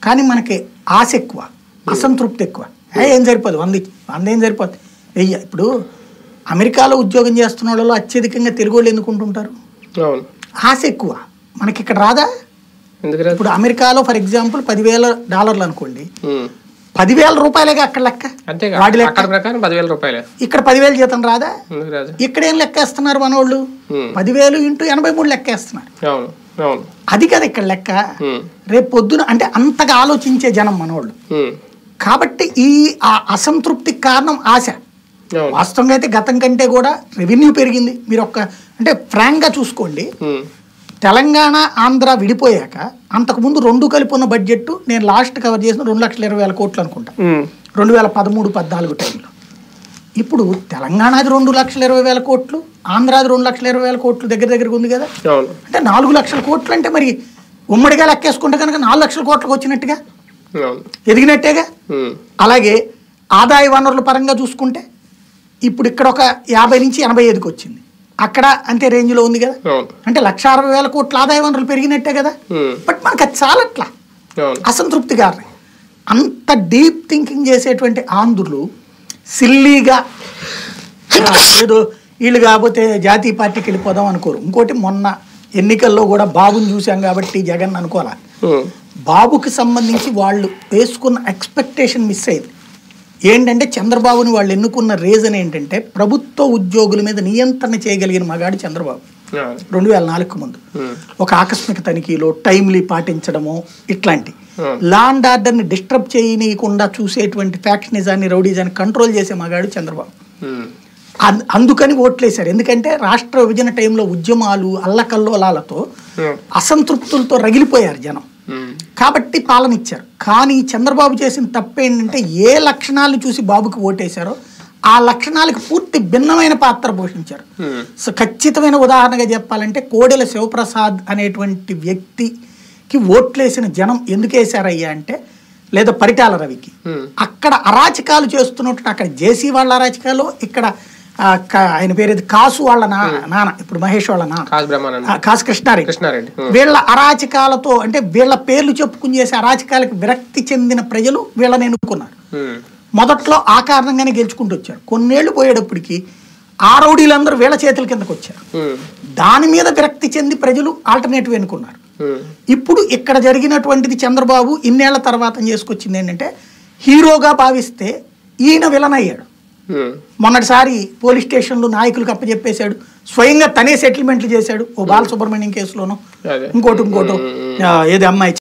కానీ మనకి ఆశ ఎక్కువ అసంతృప్తి ఎక్కువ ఏ, ఏం సరిపోదు వంద ఇచ్చి- వంద ఏం సరిపోదు వెయ్యి ఇప్పుడు అమెరికాలో ఉద్యోగం చేస్తున్న వాళ్ళలో అత్యధికంగా తెలుగు వాళ్ళు ఎందుకు ఉంటుంటారు అవును ఆశ ఎక్కువ మనకి ఇక్కడ రాదా ఎందుకు రాదు ఇప్పుడు అమెరికాలో ఫర్ ఎగ్జాంపుల్ పదివేల డాలర్లు అనుకోండి ఉమ్. పదివేల రూపాయలేగా అక్కడ లెక్క అంతేగా వాడి లెక్క అక్కడ ప్రకారం పదివేల రూపాయలే ఇక్కడ పదివేల జీతం రాదా ఎందుకు రాదు ఇక్కడ ఏం లెక్కేస్తున్నారు మనోళ్ళు ఉమ్. పదివేలు ఇంటూ ఎనభై మూడు లెక్కేస్తున్నారు అవును అవును అది కదా ఇక్కడ లెక్క ఉమ్. రేపు పొద్దున అంటే అంతగా ఆలోచించే జనం మనోళ్ళు ఉమ్. కాబట్టి ఈ ఆ అసంతృప్తికి కారణం ఆశ అవును వాస్తవంగా అయితే గతం కంటే కూడా రెవెన్యూ పెరిగింది మీరు ఒక్క అంటే ఫ్రాంక్గా చూసుకోండి ఉమ్. తెలంగాణ ఆంధ్ర విడిపోయాక అంతకుముందు రెండు కలిపి ఉన్న బడ్జెట్ నేను లాస్ట్ కవర్ చేసిన రెండు లక్షల ఇరవై వేల కోట్లు అనుకుంటా ఉమ్. రెండు వేల పదమూడు పద్నాలుగు టైంలో ఇప్పుడు తెలంగాణది రెండు లక్షల ఇరవై వేల కోట్లు ఆంధ్రాది రెండు లక్షల ఇరవై వేల కోట్లు దగ్గర దగ్గరకు ఉంది కదా అవును అంటే నాలుగు లక్షల కోట్లు అంటే మరి ఉమ్మడిగా లెక్కేసుకుంటే కనుక నాలుగు లక్షల కోట్లకు వచ్చినట్టుగా అవును ఎదిగినట్టేగా ఉమ్. అలాగే ఆదాయ వనరుల పరంగా చూసుకుంటే ఇప్పుడు ఇక్కడ ఒక యాభై నుంచి ఎనభై ఐదుకి వచ్చింది అక్కడ అంతే రేంజ్లో ఉంది కదా అవును అంటే లక్ష అరవై వేల కోట్ల ఆదాయ వనరులు పెరిగినట్టే కదా ఉమ్. బట్ మనకు అది చాలట్లా అవును అసంతృప్తి కారణం అంత డీప్ థింకింగ్ చేసేటువంటి ఆంధ్రులు సిల్లీగా ఆ, ఏదో వీళ్ళు కాకపోతే జాతీయ పార్టీకి వెళ్ళిపోదాం అనుకోరు ఇంకోటి మొన్న ఎన్నికల్లో కూడా బాబుని చూశాం కాబట్టి జగన్ అనుకోవాలి ఉమ్. బాబుకి సంబంధించి వాళ్ళు వేసుకున్న ఎక్స్పెక్టేషన్ మిస్ అయింది ఏంటంటే చంద్రబాబుని వాళ్ళు ఎన్నుకున్న రీజన్ ఏంటంటే ప్రభుత్వ ఉద్యోగుల మీద నియంత్రణ చేయగలిగిన మగాడు చంద్రబాబు అవును రెండు వేల నాలుగు ముందు ఉమ్. ఒక ఆకస్మిక తనిఖీలో టైమ్లీ పాటించడము ఇట్లాంటి Hmm. లా అండ్ ఆర్డర్ని డిస్టర్బ్ చేయనీయకుండా చూసేటువంటి ఫ్యాక్షనిజాన్ని రౌడీజాన్ని కంట్రోల్ చేసే మగాడు చంద్రబాబు ఉమ్. అన్- అందుకని ఓట్లేశారు ఎందుకంటే రాష్ట్ర విభజన టైంలో ఉద్యమాలు అల్లకల్లోలాలతో ఉమ్. అసంతృప్తులతో రగిలిపోయారు జనం ఉమ్. కాబట్టి పాలన ఇచ్చారు కానీ చంద్రబాబు చేసిన తప్పు ఏంటంటే ఏ లక్షణాలను చూసి బాబుకి ఓటేశారో ఆ లక్షణాలకు పూర్తి భిన్నమైన పాత్ర పోషించారు ఉమ్. సో ఖచ్చితమైన ఉదాహరణగా చెప్పాలంటే కోడెల శివప్రసాద్ అనేటువంటి వ్యక్తికి ఓట్లేసిన జనం ఎందుకు వేశారయ్యా అంటే లేదా పరిటాల రవికి ఉమ్. అక్కడ అరాచకాలు చేస్తున్నట్టు అక్కడ జేసీ వాళ్ళ అరాచకాలు ఇక్కడ ఆ, క- ఆయన పేరేది కాసు వాళ్ళ నా నాన్న ఇప్పుడు మహేష్ వాళ్ళ నాన్న కాసు బ్రహ్మానంద ఆ, కాసు కృష్ణారెడ్డి కృష్ణారెడ్డి ఉమ్. వీళ్ళ అరాచకాలతో అంటే వీళ్ళ పేర్లు చెప్పుకుని చేసే అరాచకాలకు విరక్తి చెందిన ప్రజలు వీళ్ళని ఎన్నుకున్నారు ఉమ్. మొదట్లో ఆ కారణంగానే గెలుచుకుంటూ వచ్చారు కొన్నేళ్లు పోయేటప్పటికి ఆ రౌడీలందరూ వీళ్ళ చేతుల కిందకు వచ్చారు ఉమ్. దాని మీద విరక్తి చెంది ప్రజలు ఆల్టర్నేటివ్ ఎన్నుకున్నారు ఉమ్. ఇప్పుడు ఇక్కడ జరిగినటువంటిది చంద్రబాబు ఇన్నేళ్ల తర్వాత చేసుకొచ్చింది ఏంటంటే హీరోగా భావిస్తే ఈయన విలన్ అయ్యాడు ఉమ్. మొన్నటిసారి పోలీస్ స్టేషన్లు నాయకులకు అప్పచెప్పేశాడు స్వయంగా తనే సెటిల్మెంట్లు చేశాడు ఓ బాలసుబ్రహ్మణ్యం కేసులోను అదే ఇంకోటి ఇంకోటి ఆ, ఏది అమ్మాయి